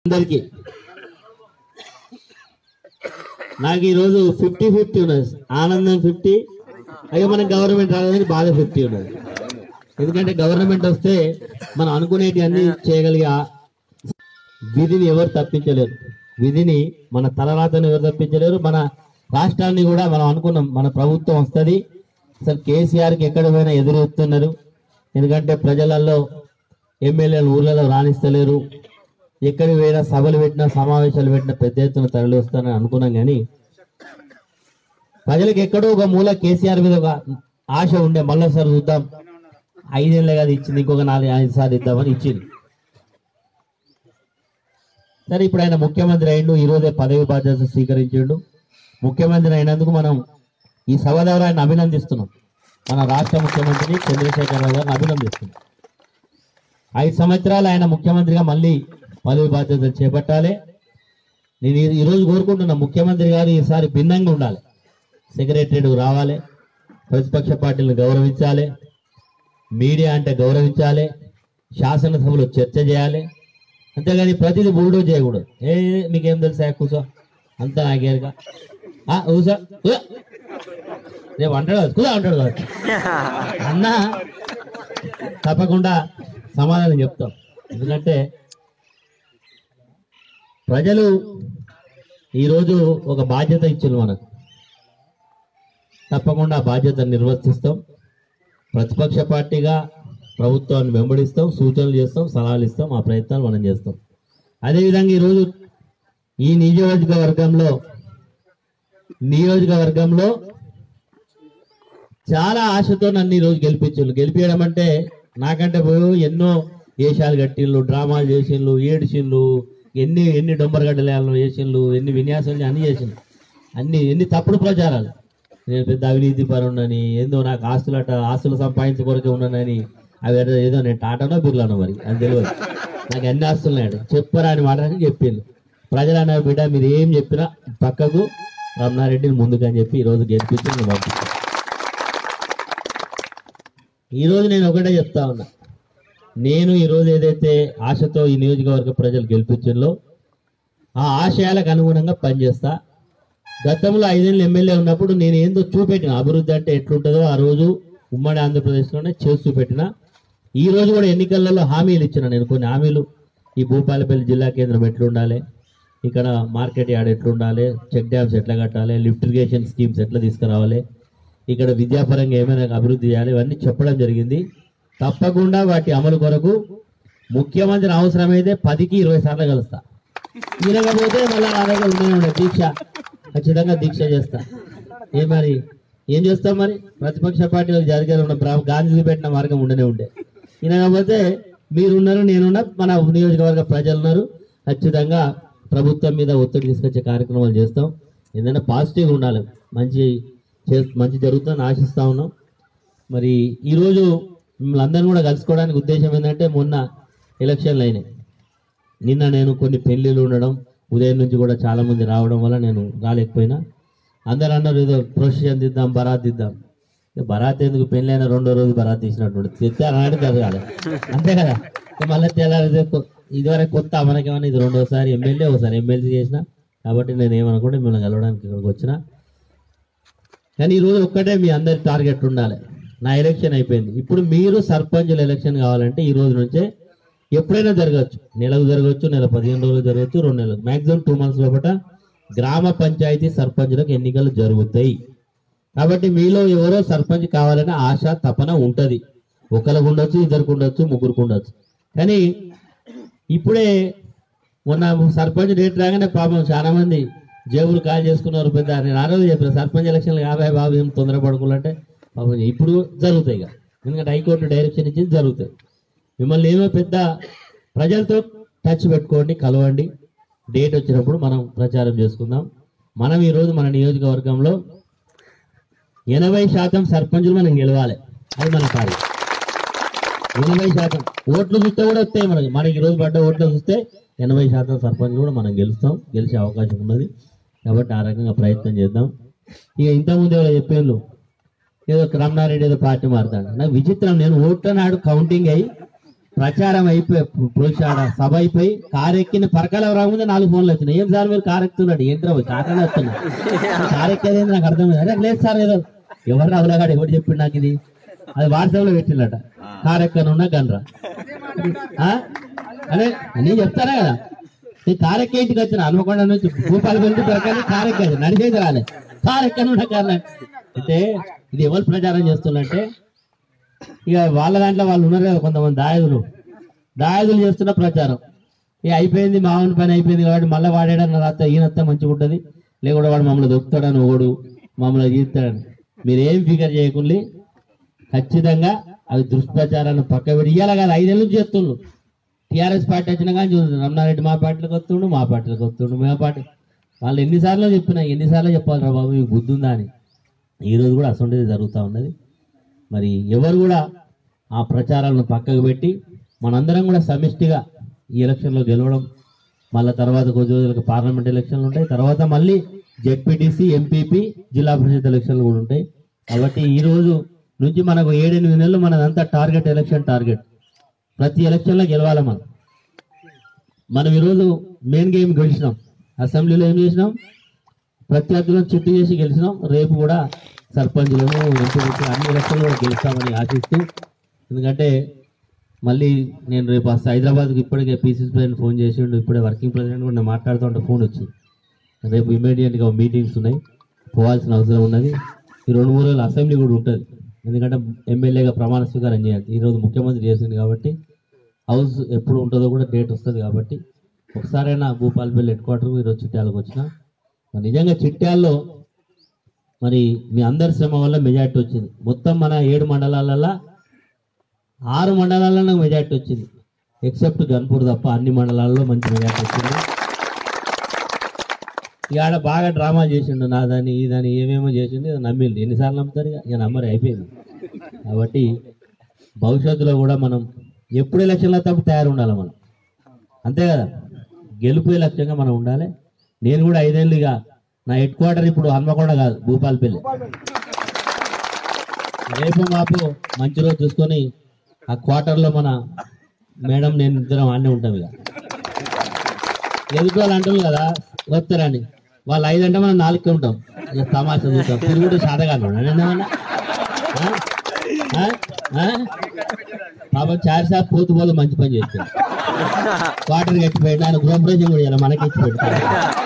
అందరికి నాకు ఈరోజు ఫిఫ్టీ ఫిఫ్టీ ఉన్నది ఆనందం ఫిఫ్టీ అయ్యో మనకి గవర్నమెంట్ రాలేదని బాధ ఫిఫ్టీ ఉన్నది ఎందుకంటే గవర్నమెంట్ వస్తే మనం అనుకునేటి అన్ని చేయగలిగే ఆ విధిని ఎవరు తప్పించలేరు విధిని మన తలరాతను ఎవరు తప్పించలేరు మన రాష్ట్రాన్ని కూడా మనం అనుకున్నాం మన ప్రభుత్వం వస్తుంది అసలు కేసీఆర్కి ఎక్కడ పోయినా ఎదురెత్తున్నారు ఎందుకంటే ప్రజలలో ఎమ్మెల్యేలు ఊర్లలో రాణిస్తలేరు ఎక్కడికి పోయినా సభలు పెట్టినా సమావేశాలు పెట్టినా పెద్ద ఎత్తున తరలి వస్తానని అనుకున్నాం కానీ ప్రజలకు ఎక్కడో ఒక మూల కేసీఆర్ మీద ఒక ఆశ ఉండే మళ్ళీసారి చూద్దాం ఐదేళ్ళే కదా ఇచ్చింది ఇంకొక నాలుగు ఐదు సార్లు ఇద్దామని ఇచ్చింది సరే ఇప్పుడు ఆయన ముఖ్యమంత్రి అయిండు ఈ రోజే పదవి బాధ్యత స్వీకరించిండు ముఖ్యమంత్రి అయినందుకు మనం ఈ సభ ద్వారా ఆయన అభినందిస్తున్నాం మన రాష్ట్ర ముఖ్యమంత్రిని చంద్రశేఖరరావు గారిని అభినందిస్తున్నాం ఐదు సంవత్సరాలు ఆయన ముఖ్యమంత్రిగా మళ్ళీ పదవి బాధ్యతలు చేపట్టాలి నేను ఈ- ఈరోజు కోరుకుంటున్నా ముఖ్యమంత్రి గారు ఈసారి భిన్నంగా ఉండాలి సెక్రటరీకి రావాలి ప్రతిపక్ష పార్టీలను గౌరవించాలి మీడియా అంటే గౌరవించాలి శాసనసభలో చర్చ చేయాలి అంతేగాని ప్రతిదీ బుల్డో చేయకూడదు ఏ మీకేం తెలుసా కూర్చో అంతా నాకేరుగా ఆ, కూర్చో కూర్చో. రేపు అంటాడు కదా, కూర్చో అంటాడు కదా అన్న తప్పకుండా సమాధానం చెప్తాం ఎందుకంటే ప్రజలు ఈరోజు ఒక బాధ్యత ఇచ్చారు మనకు తప్పకుండా ఆ బాధ్యత నిర్వర్తిస్తాం ప్రతిపక్ష పార్టీగా ప్రభుత్వాన్ని వెంబడిస్తాం సూచనలు చేస్తాం సలహాలు ఇస్తాం ఆ ప్రయత్నాలు మనం చేస్తాం అదేవిధంగా ఈరోజు ఈ నియోజకవర్గంలో నియోజకవర్గంలో చాలా ఆశతో నన్ను ఈరోజు గెలిపించారు గెలిపించడం అంటే నాకంటే పోయి ఎన్నో వేషాలు కట్టిళ్ళు డ్రామాలు చేసిండ్లు ఏడిచిండ్లు ఎన్ని ఎన్ని డొంబరగడ్డలు చేసిండ్లు ఎన్ని విన్యాసాలు అన్ని చేసిండ్రు అన్ని ఎన్ని తప్పుడు ప్రచారాలు నేను పెద్ద అవినీతి పరుణని ఏందో నాకు ఆస్తులట ఆస్తులు సంపాదించే కొరకే ఉన్నానని అవి ఏదో- ఏదో నేను టాటానో బిర్లానో మరి అది తెలియదు నాకు అన్ని ఆస్తులు ఉన్నాడు చెప్పరా అని మాట అని చెప్పిండు ప్రజలు అన్నారు బిడ్డ మీరు ఏం చెప్పినా పక్కకు రమణారెడ్డిని ముందుకు అని చెప్పి ఈరోజు గెలిపించి నేను పంపించాను ఈరోజు నేను ఒకటే చెప్తా ఉన్నా నేను ఈరోజు ఏదైతే ఆశతో ఈ నియోజకవర్గ ప్రజలు గెలిపించిందో ఆ ఆశయాలకు అనుగుణంగా పనిచేస్తా గతంలో ఐదేళ్ళు ఎమ్మెల్యే ఉన్నప్పుడు నేను ఏందో చూపెట్టిన అభివృద్ధి అంటే ఎట్లుంటుందో ఆ రోజు ఉమ్మడి ఆంధ్రప్రదేశ్లోనే చేసి చూపెట్టిన ఈ రోజు కూడా ఎన్నికలలో హామీలు ఇచ్చిన నేను కొన్ని హామీలు ఈ భూపాలపల్లి జిల్లా కేంద్రం ఎట్లుండాలి ఇక్కడ మార్కెట్ యార్డ్ ఎట్లుండాలి చెక్ డ్యామ్స్ ఎట్లా కట్టాలి లిఫ్ట్ ఇరిగేషన్ స్కీమ్స్ ఎట్లా తీసుకురావాలి ఇక్కడ విద్యాపరంగా ఏమైనా అభివృద్ధి చేయాలి ఇవన్నీ చెప్పడం జరిగింది తప్పకుండా వాటి అమలు కొరకు ముఖ్యమంత్రి అవసరమైతే పదికి ఇరవై సార్లు కలుస్తా వినకపోతే మళ్ళీ నా దగ్గర ఉండనే ఉండే దీక్ష ఖచ్చితంగా దీక్ష చేస్తా ఏ మరి ఏం చేస్తాం మరి ప్రతిపక్ష పార్టీలకు జరిగే ఉన్న బ్రా- గాంధీ పెట్టిన మార్గం ఉండనే ఉండే వినకపోతే మీరున్నారు నేనున్నా మన నియోజకవర్గ ప్రజలు ఉన్నారు ఖచ్చితంగా ప్రభుత్వం మీద ఒత్తిడి తీసుకొచ్చే కార్యక్రమాలు చేస్తాం ఏదైనా పాజిటివ్ ఉండాలి మంచి చే- మంచి జరుగుతుందని ఆశిస్తా ఉన్నాం మరి ఈరోజు మిమ్మల్ని అందరిని కూడా కలుసుకోవడానికి ఉద్దేశం ఏంటంటే మొన్న ఎలక్షన్లు అయినాయి నిన్న నేను కొన్ని పెళ్లిళ్ళు ఉండడం ఉదయం నుంచి కూడా చాలా మంది రావడం వల్ల నేను రాలేకపోయినా అందరు అన్నారు ఏదో ప్రొసెషన్ దిద్దాం బరాత్ దిద్దాం ఇక బరాత్ ఎందుకు పెళ్ళైన రెండో రోజు బరాత్ తీసినట్టు తెచ్చారన్నాడు జరగాలి అంతే కదా ఇక మళ్ళీ తెల్లారి ఇదివరకు కొత్త మనకేమన్నా ఇది రెండోసారి ఎమ్మెల్యే ఒకసారి ఎమ్మెల్సీ చేసిన కాబట్టి నేను ఏమనుకుంటే మిమ్మల్ని కలవడానికి ఇక్కడికి వచ్చిన కానీ ఈరోజు ఒక్కటే మీ అందరి టార్గెట్ ఉండాలి నా ఎలక్షన్ అయిపోయింది ఇప్పుడు మీరు సర్పంచుల ఎలక్షన్ కావాలంటే ఈ రోజు నుంచే ఎప్పుడైనా జరగచ్చు నెలకు జరగచ్చు నెల పదిహేను రోజులు జరగచ్చు రెండు నెలలు మాక్సిమం టూ మంత్స్ లోపల గ్రామ పంచాయతీ సర్పంచులకు ఎన్నికలు జరుగుతాయి కాబట్టి మీలో ఎవరో సర్పంచ్ కావాలనే ఆశ తపన ఉంటది ఒకరికి ఉండొచ్చు ఇద్దరికి ఉండొచ్చు ముగ్గురికి ఉండొచ్చు కానీ ఇప్పుడే మొన్న సర్పంచ్ డేట్ రాగానే పాపం చాలా మంది జేబులు కాల్ చేసుకున్నారు పెద్ద నేను ఆ రోజు చెప్పిన సర్పంచ్ ఎలక్షన్లు యాభై బాబు ఏం తొందరపడుకోవాలంటే పాపం ఇప్పుడు జరుగుతాయి ఇక ఎందుకంటే హైకోర్టు డైరెక్షన్ ఇచ్చింది జరుగుతాయి మిమ్మల్ని ఏమో పెద్ద ప్రజలతో టచ్ పెట్టుకోండి కలవండి డేట్ వచ్చినప్పుడు మనం ప్రచారం చేసుకుందాం మనం ఈరోజు మన నియోజకవర్గంలో ఎనభై శాతం సర్పంచులు మనం గెలవాలి అది మన కార్యం ఎనభై శాతం ఓట్లు చూస్తే కూడా వస్తాయి మనకి మనకి ఈరోజు పడ్డ ఓట్లు చూస్తే ఎనభై శాతం సర్పంచ్ కూడా మనం గెలుస్తాం గెలిచే అవకాశం ఉన్నది కాబట్టి ఆ రకంగా ప్రయత్నం చేద్దాం ఇక ఇంతకుముందు ఎవరో చెప్పేళ్ళు ఏదో రమణారెడ్డి ఏదో పార్టీ మారుతాడు నాకు విచిత్రం నేను ఓట్ల నాడు కౌంటింగ్ అయ్యి ప్రచారం అయిపోయి పురుషాడ సభ అయిపోయి కారు ఎక్కిన పరకాల రాకముందే నాలుగు ఫోన్లు వచ్చినాయి ఏం సార్ మీరు కారు ఎక్కుతున్నాడు ఏంట్రా కారణం వస్తున్నా కారు ఎక్కేది నాకు అర్థం కాదు అరే లేదు సార్ ఏదో ఎవరు అవలగాడు ఎవరు చెప్పిండు నాకు ఇది అది వాట్సాప్ లో పెట్టిండట కారు ఎక్కనున్నా గన్రా ఆ? అరే నేను చెప్తానా కదా నేను కారు ఎక్కే ఇంటికి వచ్చిన హనుమకొండ నుంచి భూపాలు వెళ్ళి దొరకాలి కారు ఎక్కేది నడిచేది రాలే కారు ఎక్కనున్నా కారు అంటే ఇది ఎవరు ప్రచారం చేస్తున్నట్టే ఇక వాళ్ళ దాంట్లో వాళ్ళు ఉన్నారు కదా కొంతమంది దాయదులు దాయదులు చేస్తున్న ప్రచారం ఇక అయిపోయింది మామూలు పని అయిపోయింది కాబట్టి మళ్ళీ వాడేయడం రాత్రి ఈయనత్త మంచిగా ఉంటుంది లేకుండా వాడు మమ్మల్ని దొక్కుతాడని ఒకడు మమ్మల్ని తీస్తాడని మీరు ఏం ఫిగర్ చేయకుండా ఖచ్చితంగా అవి దుష్ప్రచారాన్ని పక్క పెట్టి ఇయ్యాల కాదు ఐదేళ్ళ నుంచి చేస్తుండ్రు టీఆర్ఎస్ పార్టీ వచ్చినా కానీ చూస్తుంది రమణారెడ్డి మా పార్టీలకు వస్తుండు మా పార్టీలకు వస్తుండు మా పార్టీ వాళ్ళు ఎన్నిసార్లు చెప్పినా ఎన్నిసార్లు చెప్పాలి రా బాబు మీకు బుద్ధి ఉందా అని ఈ రోజు కూడా అసలు జరుగుతూ ఉన్నది మరి ఎవరు కూడా ఆ ప్రచారాలను పక్కకు పెట్టి మనందరం కూడా సమిష్టిగా ఈ ఎలక్షన్లో గెలవడం మళ్ళీ తర్వాత కొద్ది రోజులకు పార్లమెంట్ ఎలక్షన్లు ఉంటాయి తర్వాత మళ్ళీ జెడ్పీటీసీ ఎంపీపీ జిల్లా పరిషత్ ఎలక్షన్లు కూడా ఉంటాయి కాబట్టి ఈ రోజు నుంచి మనకు ఏడెనిమిది నెలలు మనదంతా టార్గెట్ ఎలక్షన్ టార్గెట్ ప్రతి ఎలక్షన్లో గెలవాలి మనం మనం ఈరోజు మెయిన్ గేమ్ గెలిచినాం అసెంబ్లీలో ఏం చేసినాం ప్రత్యర్థులను చిట్టు చేసి గెలిచినాం రేపు కూడా సర్పంచులను ఎంపీలకు అన్ని ఎలక్షన్లు కూడా గెలుస్తామని ఆశిస్తూ ఎందుకంటే మళ్ళీ నేను రేపు వస్తా హైదరాబాద్కి ఇప్పటికే పీసీసీ ప్రెసిడెంట్ ఫోన్ చేసిండు ఇప్పుడే వర్కింగ్ ప్రెసిడెంట్ కూడా నేను మాట్లాడుతూ ఉంటే ఫోన్ వచ్చింది రేపు ఇమీడియట్గా మీటింగ్స్ ఉన్నాయి పోవాల్సిన అవసరం ఉన్నది ఈ రెండు మూడు రోజులు అసెంబ్లీ కూడా ఉంటుంది ఎందుకంటే ఎమ్మెల్యేగా ప్రమాణ స్వీకారం చేయాలి ఈరోజు ముఖ్యమంత్రి చేసింది కాబట్టి హౌస్ ఎప్పుడు ఉంటుందో కూడా డేట్ వస్తుంది కాబట్టి ఒకసారైనా భూపాలపల్లి హెడ్ క్వార్టర్ ఈరోజు చిట్యాలకు వచ్చిన మరి నిజంగా చిట్యాల్లో మరి మీ అందరి శ్రమ వల్ల మెజార్టీ వచ్చింది మొత్తం మన ఏడు మండలాలలో ఆరు మండలాల్లో నాకు మెజార్టీ వచ్చింది ఎక్సెప్ట్ గన్పూర్ తప్ప అన్ని మండలాల్లో మంచి మెజార్టీ వచ్చింది ఇక ఆడ బాగా డ్రామా చేసిండు నాదని ఇదని ఏమేమో చేసిండు ఇక నమ్మిండు ఎన్నిసార్లు నమ్ముతారు ఇక ఇక నమ్మరు అయిపోయింది కాబట్టి భవిష్యత్తులో కూడా మనం ఎప్పుడు ఎలక్షన్లో తప్ప తయారు ఉండాలి మనం అంతే కదా గెలుపు లక్ష్యంగా మనం ఉండాలి నేను కూడా ఐదేళ్ళు ఇక నా హెడ్ క్వార్టర్ ఇప్పుడు హన్మకొండ కాదు భూపాలపల్లి రేపు మాపు మంచి రోజు చూసుకొని ఆ క్వార్టర్లో మన మేడం నేను ఇద్దరం ఆడనే ఉంటాం ఇక ఎదుటి వాళ్ళు అంటారు కదా వస్తారని వాళ్ళు ఐదు అంటే మనం నాలుగుకే ఉంటాం ఇక తమాషా చూస్తాం తిరుగుడు శాతగాను ఏమన్నా ఆ? ఆ? ఆ? పాపం చారి సార్ పోతు పోతు మంచి పని చేస్తాడు వాటర్ కట్టిపోయాడు ఆయన గృహప్రవేశం కూడా చేయాలి మనకి ఇచ్చి పెడతాడు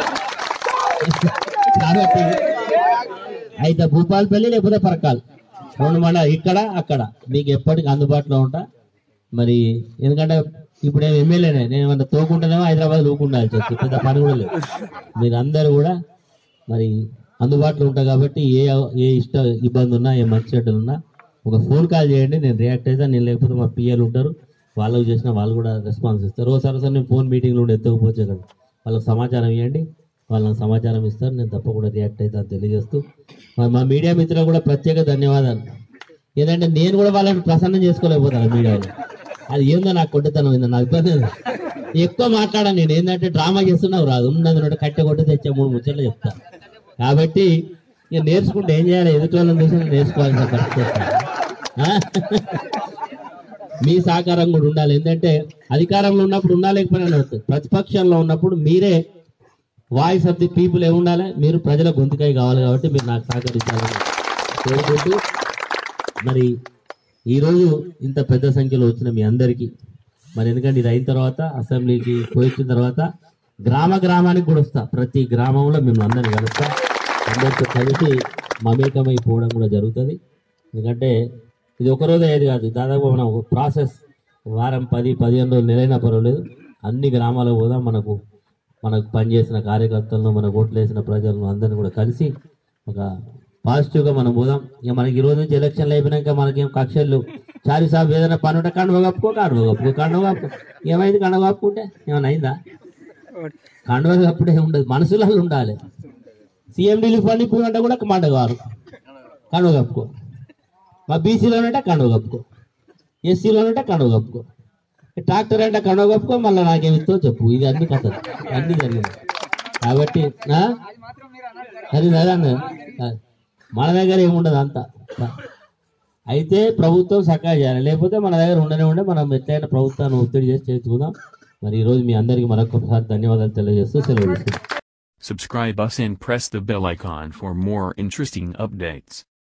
కాబట్టి అయితే భూపాలపల్లి లేకపోతే పరకాలు రెండు మండల ఇక్కడ అక్కడ మీకు ఎప్పటికి అందుబాటులో ఉంటా మరి ఎందుకంటే ఇప్పుడు నేను ఎమ్మెల్యేనే నేను ఏమన్నా తోకుంటానేమో హైదరాబాద్ లోకుండాల్సి వస్తుంది పెద్ద పని కూడా లేదు మీరు అందరూ కూడా మరి అందుబాటులో ఉంటా కాబట్టి ఏ ఏ ఇష్ట ఇబ్బంది ఉన్నా ఏ మంచి చెడ్డలు ఉన్నా ఒక ఫోన్ కాల్ చేయండి నేను రియాక్ట్ అయితే నేను లేకపోతే మా పిఎల్ ఉంటారు వాళ్ళకి చేసిన వాళ్ళు కూడా రెస్పాన్స్ ఇస్తారు ఒకసారి ఒకసారి నేను ఫోన్ మీటింగ్లో ఉండి ఎత్తకపోతే కదా వాళ్ళకి సమాచారం ఇవ్వండి వాళ్ళకి సమాచారం ఇస్తారు నేను తప్పకుండా రియాక్ట్ అయితే అది తెలియజేస్తూ మా- మా మీడియా మిత్రులకు కూడా ప్రత్యేక ధన్యవాదాలు ఏదంటే నేను కూడా వాళ్ళని ప్రసన్నం చేసుకోలేకపోతాను మీడియాలో అది ఏందో నాకు కొట్టుతనం ఏందో నాకు ఇబ్బంది లేదు. ఎక్కువ మాట్లాడాను నేను ఏంటంటే డ్రామా చేస్తున్నావు రాదు ఉన్నది నోటి కట్టె కొట్టి తెచ్చే మూడు ముచ్చట్లు చెప్తా కాబట్టి ఇక నేర్చుకుంటే ఏం చేయాలి ఎదుటి వాళ్ళని చూసి నేను నేర్చుకోవాల్సిన పరిస్థితి వస్తుంది. ఆ? మీ సహకారం కూడా ఉండాలి ఏంటంటే అధికారంలో ఉన్నప్పుడు ఉన్నా లేకపోయినా వస్తుంది ప్రతిపక్షంలో ఉన్నప్పుడు మీరే వాయిస్ ఆఫ్ ది పీపుల్ ఏమి ఉండాలి మీరు ప్రజల గొంతుకై కావాలి కాబట్టి మీరు నాకు సహకరించాలని కోరుకుంటూ మరి ఈరోజు ఇంత పెద్ద సంఖ్యలో వచ్చిన మీ అందరికీ మరి ఎందుకంటే ఇది అయిన తర్వాత అసెంబ్లీకి పోయి వచ్చిన తర్వాత గ్రామ గ్రామానికి కూడా వస్తా ప్రతి గ్రామంలో మేము అందరిని కలుస్తా అందరితో కలిసి మమేకమైపోవడం కూడా జరుగుతుంది ఎందుకంటే ఇది ఒక రోజు అయ్యేది కాదు దాదాపు మనం ఒక ప్రాసెస్ వారం పది పదిహేను రోజులు నెలైనా పర్వాలేదు అన్ని గ్రామాలకు పోదాం మనకు మనకు పనిచేసిన కార్యకర్తలను మన ఓట్లు వేసిన ప్రజలను అందరిని కూడా కలిసి ఒక పాజిటివ్గా మనం పోదాం ఇక మనకి ఈ రోజు నుంచి ఎలక్షన్లు అయిపోయినాక మనకేం కక్షలు చారి సాబ్ ఏదైనా పని ఉంటే కండువ కప్పుకో కండువ కప్పుకో కండువ కప్పుకో ఏమైంది కండువ కప్పుకుంటే ఏమైనా అయిందా కండువ కప్పుడే ఉండదు మనసులో ఉండాలి సీఎం రిలీఫ్ ఫండ్ ఇప్పుడు అంటే కూడా మాట కాదు కండువ కప్పుకో మా బీసీలోనంటే కండువ కప్పుకో ఎస్సీలోనంటే కండువ కప్పుకో ట్రాక్టర్ అంటే కండువ కప్పుకో మళ్ళీ నాకేమిస్తో చెప్పు ఇది అన్ని కథ అన్ని జరిగింది కాబట్టి ఆ? అది అదన్న మన దగ్గర ఏముండదు అంతా అయితే ప్రభుత్వం చక్కగా చేయాలి లేకపోతే మన దగ్గర ఉండనే ఉండే మనం ఎట్లయినా ప్రభుత్వాన్ని ఒత్తిడి చేసి చేర్చుకుందాం మరి ఈ రోజు మీ అందరికీ మరొకసారి ధన్యవాదాలు తెలియజేస్తూ సెలవు తీసుకుంటాం Subscribe us and press the bell icon for more interesting updates.